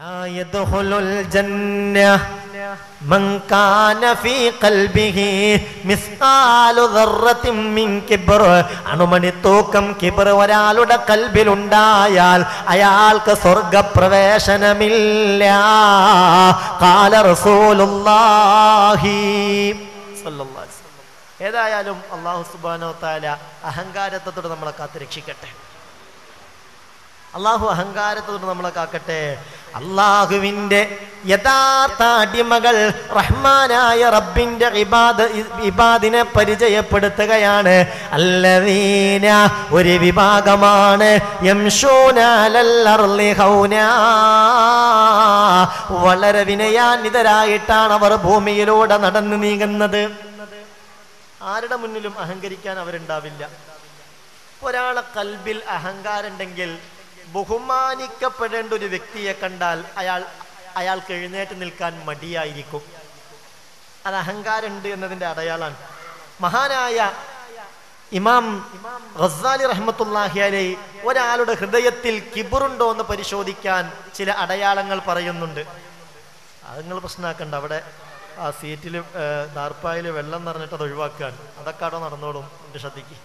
لا يدخل الجنة من كان في قلبه مثقال ذرة من كبر അണുമണി തൂക്കം കിബർ ഒരാളുടെ കൽബിലുണ്ടായാൽ അയാൾക്ക് സ്വർഗപ്രവേശനമില്ല കാല റസൂലുള്ളാഹി സ്വല്ലല്ലാഹു അലൈഹി വസല്ലം. ഏതായാലും അള്ളാഹു സുബാനോ താല അഹങ്കാരത്തോട് നമ്മളെ കാത്ത് രക്ഷിക്കട്ടെ അള്ളാഹു അഹങ്കാരത്തോട് നമ്മളെ കാക്കട്ടെ അള്ളാഹുവിൻ്റെ യഥാർത്ഥ അടിമകൾ റഹ്മാനായ റബ്ബിന്റെ ഇബാദ് ഇബാദിനെ പരിചയപ്പെടുത്തുകയാണ് അല്ലദീന ഒരു വിഭാഗമാണ് യംശൂന അലൽ അർളി ഹൗനാ. വളരെ വിനയാന്വിതരായിട്ടാണ് അവർ ഭൂമിയിലൂടെ നടന്നു നീങ്ങുന്നത് ആരുടെ മുന്നിലും അഹങ്കരിക്കാൻ അവരുണ്ടാവില്ല ഒരാളെ കൽബിൽ അഹങ്കാരമുണ്ടെങ്കിൽ ബഹുമാനിക്കപ്പെടേണ്ട ഒരു വ്യക്തിയെ കണ്ടാൽ അയാൾ അയാൾക്ക് എഴുന്നേറ്റ് നിൽക്കാൻ മടിയായിരിക്കും അത് അഹങ്കാരമുണ്ട് എന്നതിൻ്റെ അടയാളാണ് മഹാനായ ഇമാം റസാലി റഹ്മത്തുല്ലാഹി അലൈ ഒരാളുടെ ഹൃദയത്തിൽ കിബറുണ്ടോ എന്ന് പരിശോധിക്കാൻ ചില അടയാളങ്ങൾ പറയുന്നുണ്ട് അത് നിങ്ങൾ പ്രശ്നമാക്കണ്ട അവിടെ ആ സീറ്റിൽ ദാർപ്പായിൽ വെള്ളം നിറഞ്ഞിട്ട് അത് ഒഴിവാക്കാൻ അതൊക്കെ അവിടെ നടന്നോളും എൻ്റെ ശ്രദ്ധയ്ക്ക്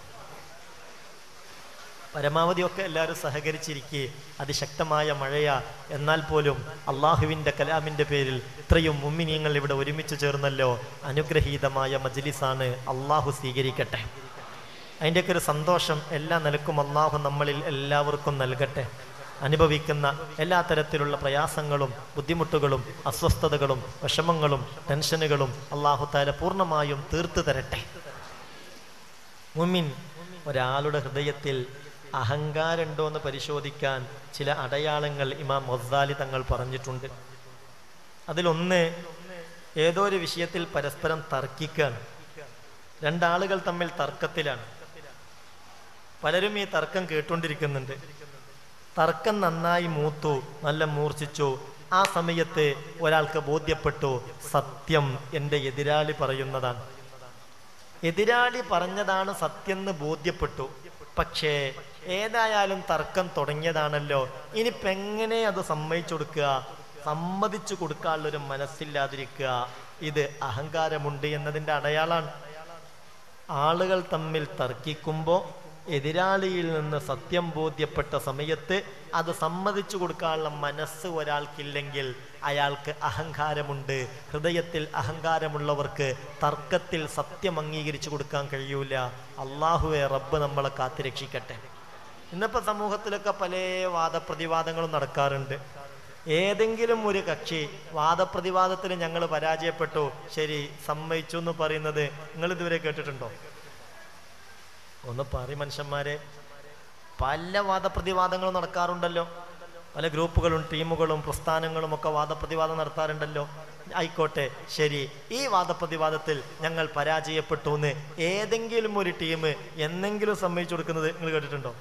പരമാവധിയൊക്കെ എല്ലാവരും സഹകരിച്ചിരിക്കെ അതിശക്തമായ മഴയാ എന്നാൽ പോലും അള്ളാഹുവിൻ്റെ കലാമിൻ്റെ പേരിൽ ഇത്രയും മുമ്മിനിയങ്ങൾ ഇവിടെ ഒരുമിച്ച് ചേർന്നല്ലോ അനുഗ്രഹീതമായ മജ്ലിസാണ് അള്ളാഹു സ്വീകരിക്കട്ടെ അതിൻ്റെയൊക്കെ ഒരു സന്തോഷം എല്ലാ നിലക്കും അള്ളാഹു നമ്മളിൽ എല്ലാവർക്കും നൽകട്ടെ അനുഭവിക്കുന്ന എല്ലാ തരത്തിലുള്ള പ്രയാസങ്ങളും ബുദ്ധിമുട്ടുകളും അസ്വസ്ഥതകളും വിഷമങ്ങളും ടെൻഷനുകളും അള്ളാഹു താല പൂർണ്ണമായും തീർത്തു തരട്ടെ മുമിൻ ഒരാളുടെ ഹൃദയത്തിൽ അഹങ്കാരമുണ്ടോ എന്ന് പരിശോധിക്കാൻ ചില അടയാളങ്ങൾ ഇമാം മൊസാലി തങ്ങൾ പറഞ്ഞിട്ടുണ്ട് അതിലൊന്ന് ഏതോ ഒരു വിഷയത്തിൽ പരസ്പരം തർക്കിക്കുകയാണ് രണ്ടാളുകൾ തമ്മിൽ തർക്കത്തിലാണ് പലരും ഈ തർക്കം കേട്ടുകൊണ്ടിരിക്കുന്നുണ്ട് തർക്കം നന്നായി മൂത്തു നല്ല മൂർച്ഛിച്ചു ആ സമയത്ത് ഒരാൾക്ക് ബോധ്യപ്പെട്ടു സത്യം എൻ്റെ എതിരാളി പറയുന്നതാണ് എതിരാളി പറഞ്ഞതാണ് സത്യം എന്ന് ബോധ്യപ്പെട്ടു പക്ഷേ ഏതായാലും തർക്കം തുടങ്ങിയതാണല്ലോ ഇനിയിപ്പോ എങ്ങനെ അത് സമ്മതിച്ചു കൊടുക്കുക സമ്മതിച്ചു കൊടുക്കാനുള്ളൊരു മനസ്സില്ലാതിരിക്കുക ഇത് അഹങ്കാരമുണ്ട് എന്നതിൻ്റെ അടയാളാണ് ആളുകൾ തമ്മിൽ തർക്കിക്കുമ്പോൾ എതിരാളിയിൽ നിന്ന് സത്യം ബോധ്യപ്പെട്ട സമയത്ത് അത് സമ്മതിച്ചു കൊടുക്കാനുള്ള മനസ്സ് ഒരാൾക്കില്ലെങ്കിൽ അയാൾക്ക് അഹങ്കാരമുണ്ട് ഹൃദയത്തിൽ അഹങ്കാരമുള്ളവർക്ക് തർക്കത്തിൽ സത്യം അംഗീകരിച്ചു കൊടുക്കാൻ കഴിയൂല അള്ളാഹുവെ റബ്ബ് നമ്മളെ കാത്തിരക്ഷിക്കട്ടെ ഇന്നിപ്പോൾ സമൂഹത്തിലൊക്കെ പല വാദപ്രതിവാദങ്ങളും നടക്കാറുണ്ട് ഏതെങ്കിലും ഒരു കക്ഷി വാദപ്രതിവാദത്തിന് ഞങ്ങൾ പരാജയപ്പെട്ടു ശരി സമ്മതിച്ചു എന്ന് പറയുന്നത് നിങ്ങൾ ഇതുവരെ കേട്ടിട്ടുണ്ടോ ഒന്ന് പറ മനുഷ്യന്മാരെ പല വാദപ്രതിവാദങ്ങളും നടക്കാറുണ്ടല്ലോ പല ഗ്രൂപ്പുകളും ടീമുകളും പ്രസ്ഥാനങ്ങളും ഒക്കെ വാദപ്രതിവാദം നടത്താറുണ്ടല്ലോ ആയിക്കോട്ടെ ശരി ഈ വാദപ്രതിവാദത്തിൽ ഞങ്ങൾ പരാജയപ്പെട്ടു എന്ന് ഏതെങ്കിലും ഒരു ടീം എന്നെങ്കിലും സമ്മതിച്ചു കൊടുക്കുന്നത് നിങ്ങൾ കേട്ടിട്ടുണ്ടോ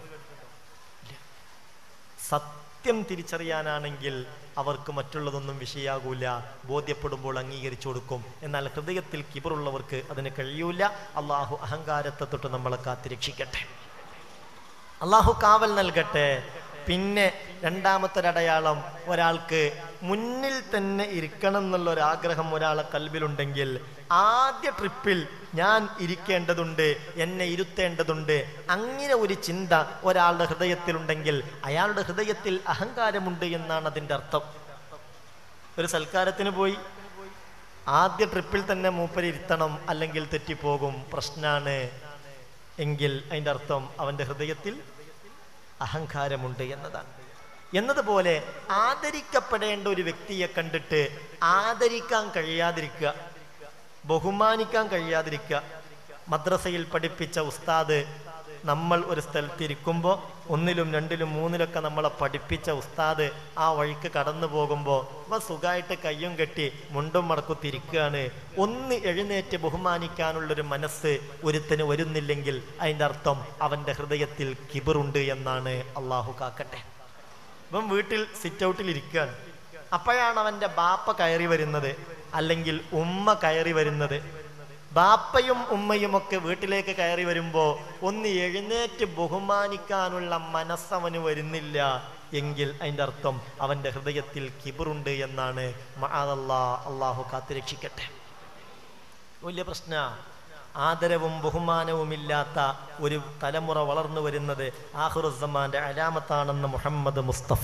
സത്യം തിരിച്ചറിയാനാണെങ്കിൽ അവർക്ക് മറ്റുള്ളതൊന്നും വിഷയാകൂല ബോധ്യപ്പെടുമ്പോൾ അംഗീകരിച്ചു കൊടുക്കും എന്നാൽ ഹൃദയത്തിൽ കിബറുള്ളവർക്ക് അതിന് കഴിയൂല അള്ളാഹു അഹങ്കാരത്തെ തൊട്ട് നമ്മളെ കാത്തിരക്ഷിക്കട്ടെ അള്ളാഹു കാവൽ നൽകട്ടെ പിന്നെ രണ്ടാമത്തെ ഒരടയാളം ഒരാൾക്ക് മുന്നിൽ തന്നെ ഇരിക്കണം എന്നുള്ള ഒരു ആഗ്രഹം ഒരാളെ കൽബിലുണ്ടെങ്കിൽ ആദ്യ ട്രിപ്പിൽ ഞാൻ ഇരിക്കേണ്ടതുണ്ട് എന്നെ ഇരുത്തേണ്ടതുണ്ട് അങ്ങനെ ഒരു ചിന്ത ഒരാളുടെ ഹൃദയത്തിലുണ്ടെങ്കിൽ അയാളുടെ ഹൃദയത്തിൽ അഹങ്കാരമുണ്ട് എന്നാണ് അതിൻ്റെ അർത്ഥം ഒരു സൽക്കാരത്തിന് പോയി ആദ്യ ട്രിപ്പിൽ തന്നെ മൂപ്പര് ഇരുത്തണം അല്ലെങ്കിൽ തെറ്റിപ്പോകും പ്രശ്നാണ് എങ്കിൽ അതിൻ്റെ അർത്ഥം അവൻ്റെ ഹൃദയത്തിൽ അഹങ്കാരമുണ്ട് എന്നതാണ് എന്നതുപോലെ ആദരിക്കപ്പെടേണ്ട ഒരു വ്യക്തിയെ കണ്ടിട്ട് ആദരിക്കാൻ കഴിയാതിരിക്കുക ബഹുമാനിക്കാൻ കഴിയാതിരിക്കുക മദ്രസയിൽ പഠിപ്പിച്ച ഉസ്താദ് നമ്മൾ ഒരു സ്ഥലത്തിരിക്കുമ്പോൾ ഒന്നിലും രണ്ടിലും മൂന്നിലൊക്കെ നമ്മളെ പഠിപ്പിച്ച ഉസ്താദ് ആ വഴിക്ക് കടന്നു പോകുമ്പോൾ ഇവ സുഖമായിട്ട് കയ്യും കെട്ടി മുണ്ടും മടക്കുത്തിരിക്കുകയാണ് ഒന്ന് എഴുന്നേറ്റ് ബഹുമാനിക്കാനുള്ളൊരു മനസ്സ് ഒരുത്തിന് വരുന്നില്ലെങ്കിൽ അതിൻ്റെ അർത്ഥം അവൻ്റെ ഹൃദയത്തിൽ കിബറുണ്ട് എന്നാണ് അള്ളാഹു കാക്കട്ടെ ഇവൻ വീട്ടിൽ സിറ്റ് ഔട്ടിൽ ഇരിക്കുകയാണ് അപ്പോഴാണ് അവൻ്റെ ബാപ്പ കയറി വരുന്നത് അല്ലെങ്കിൽ ഉമ്മ കയറി വരുന്നത് ബാപ്പയും ഉമ്മയും ഒക്കെ വീട്ടിലേക്ക് കയറി വരുമ്പോൾ ഒന്ന് എഴുന്നേറ്റ് ബഹുമാനിക്കാനുള്ള മനസ്സവന് വരുന്നില്ല എങ്കിൽ അതിൻ്റെ അർത്ഥം അവൻ്റെ ഹൃദയത്തിൽ കിബറുണ്ട് എന്നാണ് മഅദല്ലാ അള്ളാഹു കാത്തുരക്ഷിക്കട്ടെ വലിയ പ്രശ്ന ആദരവും ബഹുമാനവുമില്ലാത്ത ഒരു തലമുറ വളർന്നു വരുന്നത് ആഹുറുസമാന്റെ അലാമത്താണെന്ന് മുഹമ്മദ് മുസ്തഫ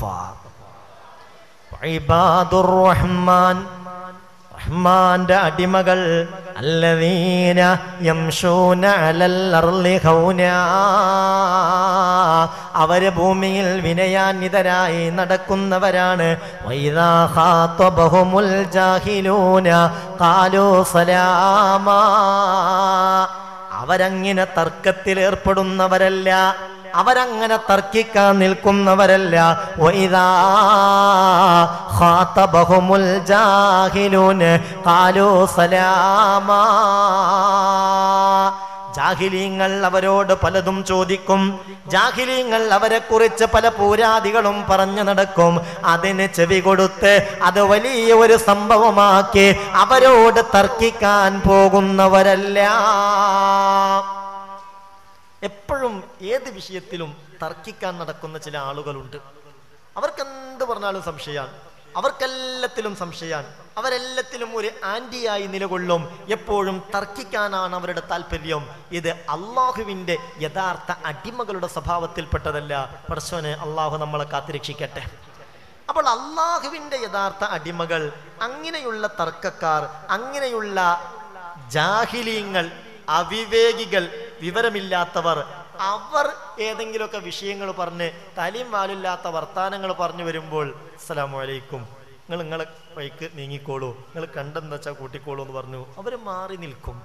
ഇബാദുർ റഹ്മാൻ റഹ്മാന്റെ അടിമകൾ അല്ലദീന യംശൂന അലൽ അർളി ഹൗനാ അവര് ഭൂമിയിൽ വിനയാന്വിതരായി നടക്കുന്നവരാണ് വൈദാ ഖാതബഹുമുൽ ജാഹിലൂന ഖാലൂ സലാമാ അവരങ്ങനെ തർക്കത്തിൽ ഏർപ്പെടുന്നവരല്ല അവരങ്ങനെ തർക്കിക്കാൻ നിൽക്കുന്നവരല്ല വൈദാ ഖാതബഹുമുൽ ജാഹിലൂന ഖാലൂ സലാമാ ജാഹിലീങ്ങൾ അവരോട് പലതും ചോദിക്കും ജാഹിലീങ്ങൾ അവരെ കുറിച്ച് പല പൂരാദികളും പറഞ്ഞു നടക്കും അതിന് ചെവി കൊടുത്ത് അത് വലിയ ഒരു സംഭവമാക്കി അവരോട് തർക്കിക്കാൻ പോകുന്നവരല്ല എപ്പോഴും ഏത് വിഷയത്തിലും തർക്കിക്കാൻ നടക്കുന്ന ചില ആളുകളുണ്ട് അവർക്ക് എന്ത് പറഞ്ഞാലും സംശയമാണ് അവർക്കെല്ലാത്തിലും സംശയമാണ് അവരെല്ലാത്തിലും ഒരു ആന്റിയായി നിലകൊള്ളും എപ്പോഴും തർക്കിക്കാനാണ് അവരുടെ താല്പര്യം ഇത് അള്ളാഹുവിൻ്റെ യഥാർത്ഥ അടിമകളുടെ സ്വഭാവത്തിൽപ്പെട്ടതല്ല പടച്ചോനെ അള്ളാഹു നമ്മളെ കാത്തിരക്ഷിക്കട്ടെ അപ്പോൾ അള്ളാഹുവിൻ്റെ യഥാർത്ഥ അടിമകൾ അങ്ങനെയുള്ള തർക്കക്കാർ അങ്ങനെയുള്ള ജാഹിലീങ്ങൾ അവിവേകികൾ വിവരമില്ലാത്തവർ അവർ ഏതെങ്കിലുമൊക്കെ വിഷയങ്ങൾ പറഞ്ഞ് തലിയും വാലില്ലാത്ത വർത്താനങ്ങൾ പറഞ്ഞു വരുമ്പോൾ അസ്സലാമു അലൈക്കും നിങ്ങൾ നിങ്ങളെ വഴിക്ക് നീങ്ങിക്കോളൂ നിങ്ങൾ കണ്ടെന്ന് വെച്ചാൽ കൂട്ടിക്കോളൂ എന്ന് പറഞ്ഞു അവർ മാറി നിൽക്കും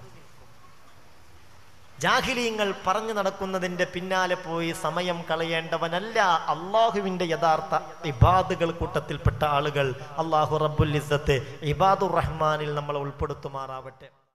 ജാഹിലീങ്ങൾ പറഞ്ഞു നടക്കുന്നതിന്റെ പിന്നാലെ പോയി സമയം കളയേണ്ടവനല്ല അള്ളാഹുവിന്റെ യഥാർത്ഥ ഇബാദുകൾ കൂട്ടത്തിൽപ്പെട്ട ആളുകൾ അള്ളാഹു റബ്ബുൽ ഇസ്സത്ത് ഇബാദുർ റഹ്മാനിൽ നമ്മളെ ഉൾപ്പെടുത്തുമാറാവട്ടെ